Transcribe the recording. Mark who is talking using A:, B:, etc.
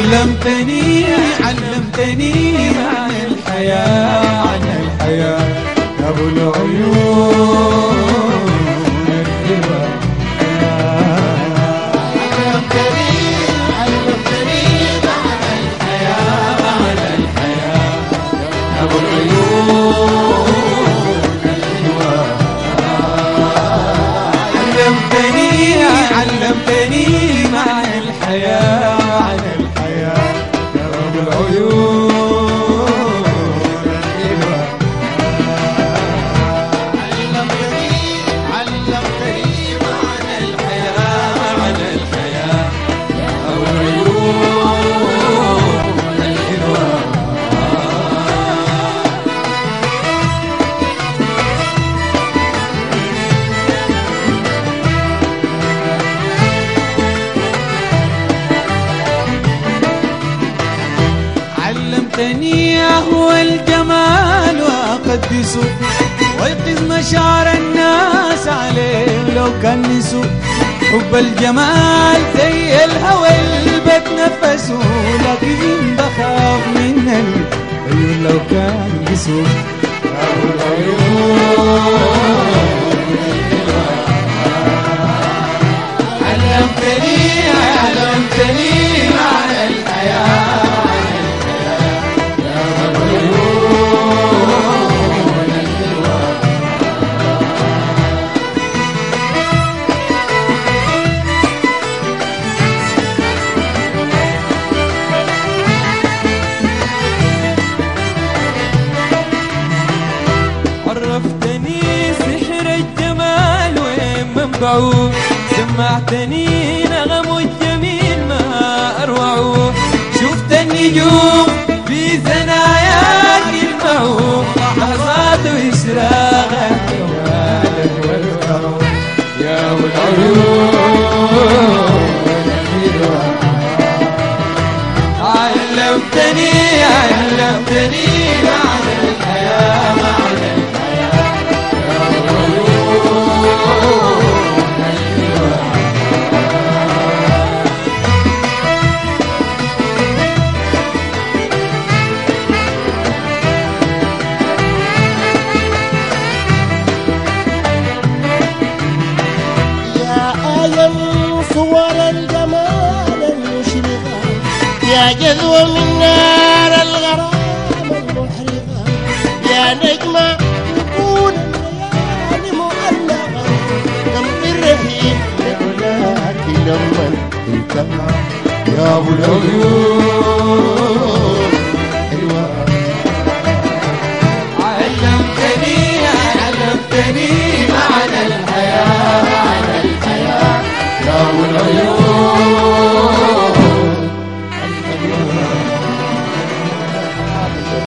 A: علمتني علمتني معنى الحياة عن الحياة يا ابو العيون
B: علمتني علمتني معنى الحياة
A: على الحياة يا ابو العيون علمتني علمتني معنى الحياة عن الحياة يا ابو العيون
B: علمتني علمتني معنى
A: الحياة على الحياة أو العيون الحلوة علمتني أهوى الجمال وأقدسه ويقظ مشاعر الناس عليه لو كنسوا حب الجمال زي الهوى اللي بتنفسه لكن بخاف من العيون لو كان قسوا يا أبو العيون علمتني علمتني معنى الحياة عرفتني سحر الجمال وين منبعه سمعتني نغم الجميل ما أروعه شفت النجوم في ثناياك المعه لحظات وإشراقك جمالك والكرم يا أبو العيون علمتني علمتني معنى الحياة معنى الحياة يا العيون الحلوة
B: يا آية من صور الجمال المشرقة يا جذوة من نار الغرام المحرقة يا نجمة تكون الليالي مؤلقة قلبي الرهيب لولاك لما انتهى يا ابو العيون